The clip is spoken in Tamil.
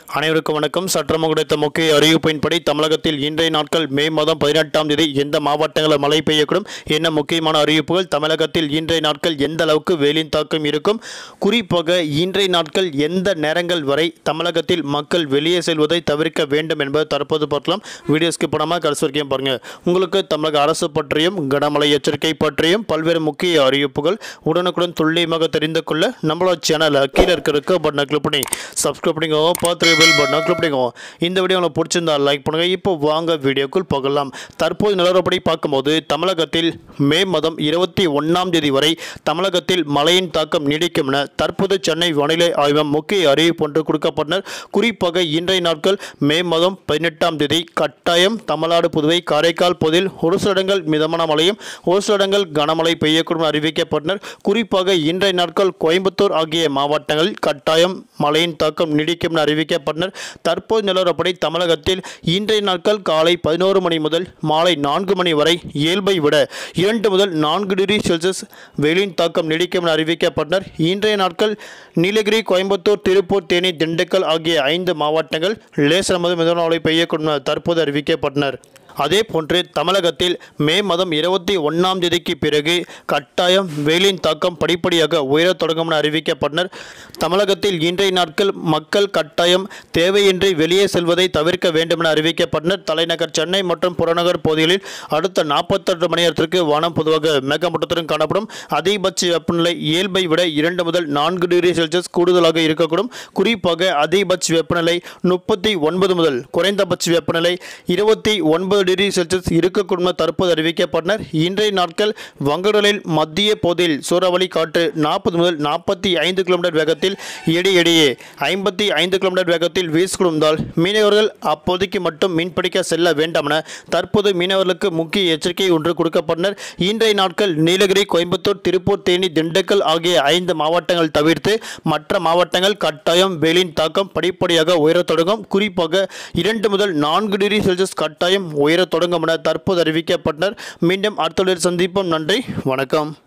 அனைவருக்கும் வணக்கம் சற்றம் கிடைத்த முக்கிய அறிவிப்பின்படி தமிழகத்தில் இன்றைய நாட்கள் மே மாதம் பதினெட்டாம் தேதி எந்த மாவட்டங்களில் மழை பெய்யக்கூடும் என்ன முக்கியமான அறிவிப்புகள் தமிழகத்தில் இன்றைய நாட்கள் எந்த அளவுக்கு வெயிலின் தாக்கம் இருக்கும் குறிப்பாக இன்றைய நாட்கள் எந்த நேரங்கள் வரை தமிழகத்தில் மக்கள் வெளியே செல்வதை தவிர்க்க வேண்டும் என்பதை தற்போது பார்க்கலாம் வீடியோ ஸ்கிப் பண்ணாமல் கடைசி வரைக்கும் பாருங்கள் உங்களுக்கு தமிழக அரசு பற்றியும் கனமழை எச்சரிக்கை பற்றியும் பல்வேறு முக்கிய அறிவிப்புகள் உடனுக்குடன் துல்லியமாக தெரிந்து கொள்ள நம்மளோட சேனலை கீழே இருக்கிற பட்டனை கிளிக் பண்ணி சப்ஸ்கிரைப் பண்ணிக்கோங்க பார்த்து பெல் பட்டனை கிளிக் பண்ணிக்கோங்க இந்த வீடியோ உங்களுக்கு பிடிச்சிருந்தா லைக் பண்ணுங்கள் இப்போ வாங்க வீடியோக்குள் போகலாம் தற்போது நிலவரப்படி பார்க்கும்போது தமிழகத்தில் மே மாதம் இருபத்தி ஒன்றாம் தேதி வரை தமிழகத்தில் மழையின் தாக்கம் நீடிக்கும் என தற்போது சென்னை வானிலை ஆய்வம் முக்கிய அறிவிப்பு ஒன்று கொடுக்கப்பட்டனர் குறிப்பாக இன்றைய நாட்கள் மே மாதம் பதினெட்டாம் தேதி கட்டாயம் தமிழ்நாடு புதுவை காரைக்கால் பகுதியில் ஒரு சில இடங்கள் மிதமான மழையும் ஒரு சில இடங்கள் கனமழை பெய்யக்கூடும் என அறிவிக்கப்பட்டனர் குறிப்பாக இன்றைய நாட்கள் கோயம்புத்தூர் ஆகிய மாவட்டங்களில் கட்டாயம் மழையின் தாக்கம் நீடிக்கும் என அறிவிக்கப்பட்டனர் தற்போது நிலவரப்படி தமிழகத்தில் இன்றைய நாட்கள் காலை பதினோரு மணி முதல் மாலை நான்கு மணி வரை இயல்பை விட இரண்டு முதல் நான்கு டிகிரி செல்சியஸ் வெயிலின் தாக்கம் நீடிக்கும் என அறிவிக்கப்பட்டனர் இன்றைய நாட்கள் நீலகிரி கோயம்புத்தூர் திருப்பூர் தேனி திண்டுக்கல் ஆகிய ஐந்து மாவட்டங்கள் லேசர் முதல் மிதமான மழை பெய்யக்கூடும் என தற்போது அறிவிக்கப்பட்டனர் அதே போன்று தமிழகத்தில் மே மாதம் இருபத்தி ஒன்றாம் தேதிக்கு பிறகு கட்டாயம் வெயிலின் தாக்கம் படிப்படியாக உயரத் தொடங்கும் என அறிவிக்கப்பட்டனர் தமிழகத்தில் இன்றைய நாட்கள் மக்கள் கட்டாயம் தேவையின்றி வெளியே செல்வதை தவிர்க்க வேண்டும் என அறிவிக்கப்பட்டனர் தலைநகர் சென்னை மற்றும் புறநகர் பகுதிகளில் அடுத்த நாற்பத்தெட்டு மணி நேரத்திற்கு வானம் பொதுவாக மேகமூட்டத்துடன் காணப்படும் அதிகபட்ச வெப்பநிலை இயல்பை விட இரண்டு முதல் நான்கு டிகிரி செல்சியஸ் கூடுதலாக இருக்கக்கூடும் குறிப்பாக அதிகபட்ச வெப்பநிலை முப்பத்தி ஒன்பது முதல் குறைந்தபட்ச வெப்பநிலை இருபத்தி ஒன்பது டிகிரி செல்சியஸ் இருக்கக்கூடும் என தற்போது அறிவிக்கப்பட்டனர் இன்றைய நாட்கள் வங்கடலில் மத்திய பகுதியில் சூறாவளி காற்று நாற்பது முதல் நாற்பத்தி ஐந்து கிலோமீட்டர் வேகத்தில் இடையிடையே ஐம்பத்தி ஐந்து கிலோமீட்டர் வேகத்தில் வீசிக்கொடுந்தால் மீனவர்கள் அப்போதைக்கு மட்டும் மீன்பிடிக்க செல்ல வேண்டாம் என தற்போது மீனவர்களுக்கு முக்கிய எச்சரிக்கை ஒன்று கொடுக்கப்பட்டனர் இன்றைய நாட்கள் நீலகிரி கோயம்புத்தூர் திருப்பூர் தேனி திண்டுக்கல் ஆகிய ஐந்து மாவட்டங்கள் தவிர்த்து மற்ற மாவட்டங்கள் கட்டாயம் வெயிலின் தாக்கம் படிப்படியாக உயரத் தொடங்கும் குறிப்பாக இரண்டு முதல் நான்கு டிகிரி செல்சியஸ் கட்டாயம் உயரத் தொடங்கும் என தற்போது அறிவிக்கப்பட்டனர் மீண்டும் அடுத்த சந்திப்போம் நன்றி வணக்கம்